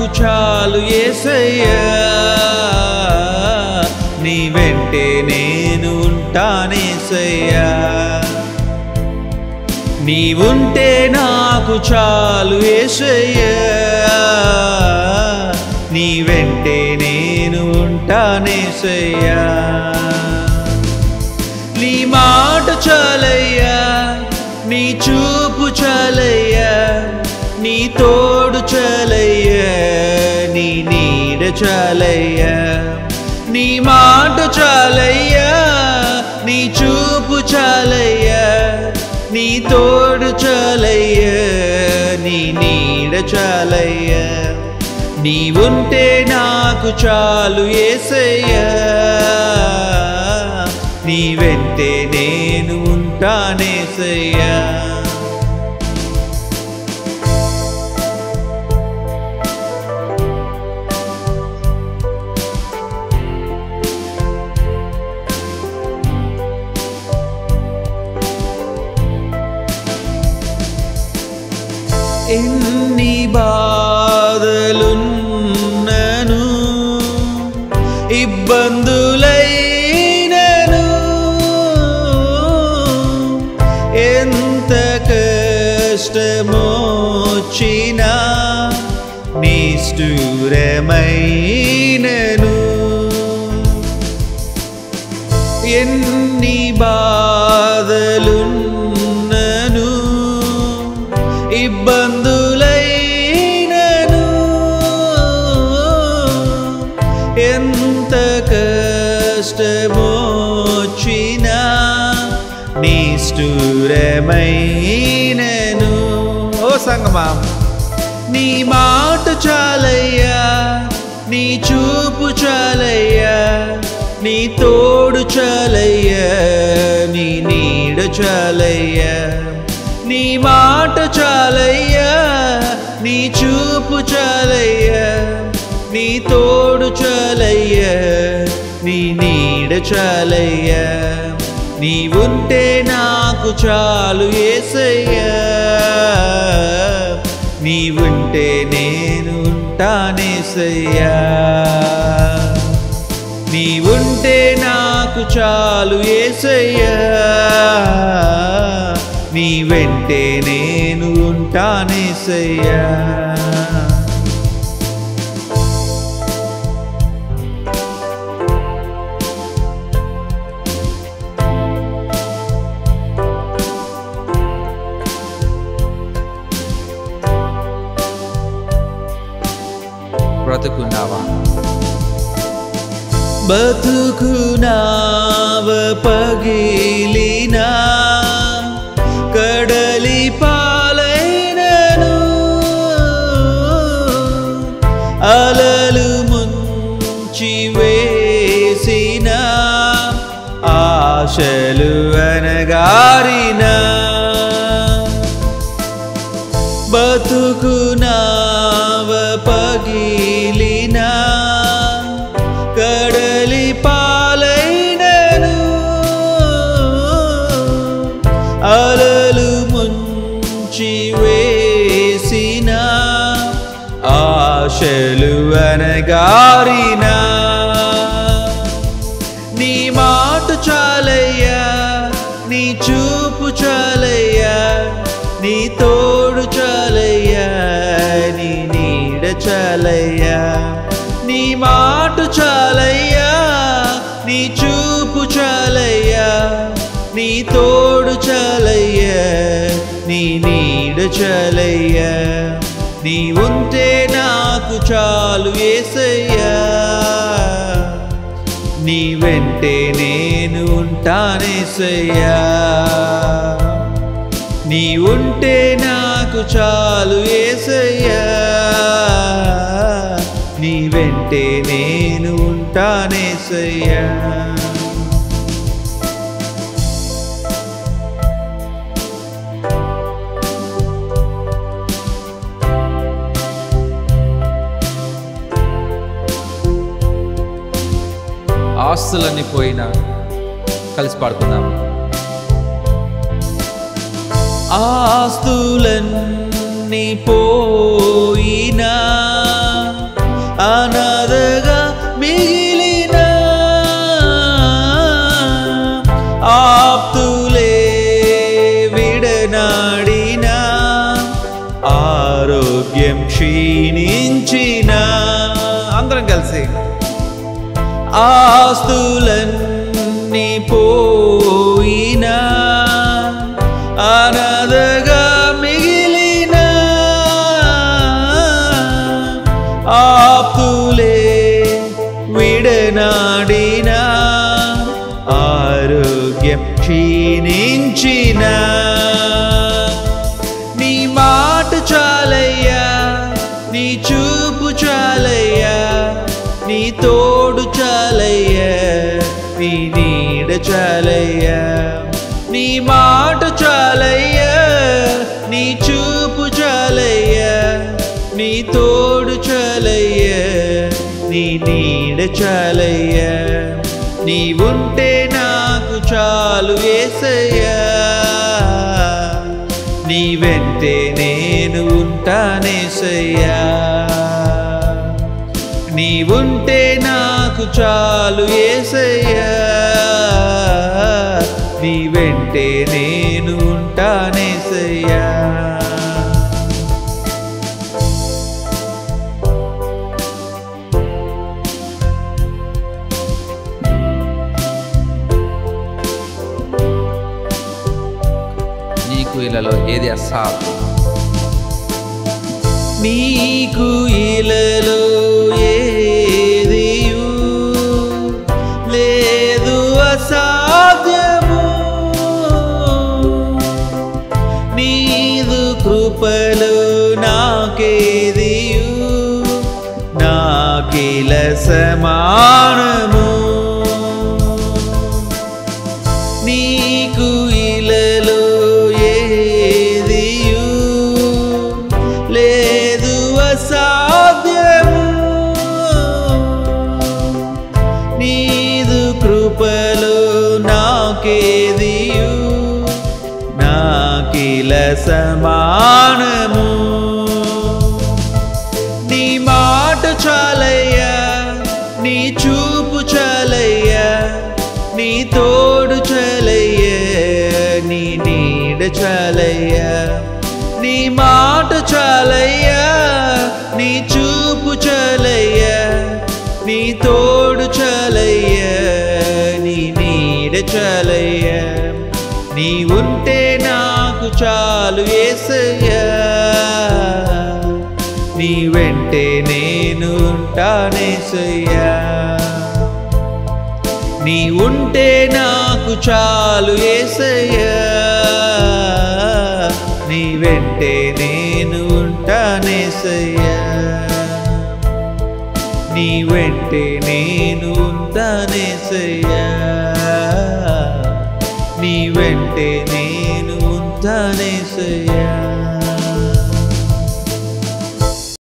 నాకు చాలు ఏసయ్యా నీ వెంటే నేను ఉంటానేసయ్యా నీవుంటే నాకు చాలు ఏసయ్యా నీ వెంటే నేను ఉంటానేసయ్యా నీ మాట చాలయ్యా నీ చూపు చాలయ్యా నీ తోడు చాలయ్యా నీ నీడ చాలయ్యా నీ మాట చాలయ్యా నీ చూపు చాలయ్యా నీ తోడు చాలయ్యా నీ నీడ చాలయ్యా నీవుంటే నాకు చాలు ఏసయ్యా నీ వెంటే నేను ఉంటానేసయ్యా ఎన్ని బాధలున్నను ఇబ్బందులైనను ఎంత కష్టమొచ్చినా నిష్ఠూరమైనను ఎన్ని బాధలున్నను ఇబ్బందులైనను ఎంత కష్టమొచ్చినా నిష్ఠూరమైనను ఓ సంగమా నీ మాట చాలయ్యా నీ చూపు చాలయ్యా నీ తోడు చాలయ్యా నీ నీడ చాలయ్యా నీ మాట చాలయ్యా నీ చూపు చాలయ్యా నీ తోడు చాలయ్యా నీ నీడ చాలయ్యా నీవుంటే నాకు చాలు ఏసయ్యా నీవుంటే నేను ఉంటానేసయ్యా నీవుంటే నాకు చాలు ఏసయ్యా నీ వెంటే నేను ఉంటానేసయ్యా బ్రతుకున్నావా బతుకునావ పగిలినా కడలి పాలైనను అలలు ముంచి వేసిన ఆశలు అనగారినా బతుకునావ పగిలినా కడలి పాలైనను అలలు ముంచి వేసిన ఆశలు అనగారినా నీ మాట చాలయ్యా నీ చూపు చాలయ్యా నీ తోడు చాలయ్యా నీ నీడ చాలయ్యా నీ మాట చాలయ్యా నీ చూపు చాలయ్యా నీ తోడు చాలయ్యా నీ నీడ చాలయ్యా నీ ఉంటే నాకు చాలు ఏసయ్యా నీ వెంటే నేను ఉంటానేసయ్యా నీ ఉంటే నాకు చాలు ఏసయ్యా నీ వెంటే నేను ఉంటానేసయ్యా ఆస్తులన్నీ పోయినా కలిసి పాడుకుందాం ఆస్తులన్నీ పోయినా అనాథగా మిగిలిన ఆప్తులే విడనాడిన ఆరోగ్యం క్షీణించిన అందరం కలిసి ఆస్తులన్నీ పోయినా అనాథగా మిగిలిన ఆప్తులే విడనాడిన ఆరోగ్యం క్షీణించిన నీ మాట చాలయ్యా నీ చూపు చాలయ్యా నీ తోడు చాలయ్యా నీ నీడ చాలయ్యా నీ మాట చాలయ్యా నీ చూపు చాలయ్యా నీ తోడు చాలయ్యా నీ నీడ చాలయ్యా నీ ఉంటే నాకు చాలు వేసయ్యా నీ వెంటే నేను ఉంటానేసయ్యా నీ ఉంటే నాకు చాలు ఏసయ్యా నీ వెంటే నేను ఉంటానేసయ్యా నీకు ఇలాలో ఏది అసాధ్యం నీకు ఇలలో ఏదియు లేదు అసాధ్యము నీదు కృపలు నాకేదియు నాకిల సమానము నీకు ఇలలో ఏదియు లేదు అసాధ్యము నీదు కృపలో నాకేదియు నాకిల సమానము నీ మాట చాలయ్యా నీ చూపు చాలయ్యా నీ తోడు చాలయ్యా నీ నీడ చాలయ్యా నీ మాట చాలయ్యా నీ చూపు చాలయ్యా నీ తోడు చాలయ్యా నీ నీడ చాలయ్యా నీ ఉంటే నాకు చాలు ఏసయ్యా నీ వెంటే నేను ఉంటానేసయ్యా నీ ఉంటే నాకు చాలు ఏసయ్యా నీ వెంటే నేను ఉంటానేసయ్యా నీ వెంటే నేను ఉంటానేసయ్యా నీ వెంటే నేను ఉంటానేసయ్యా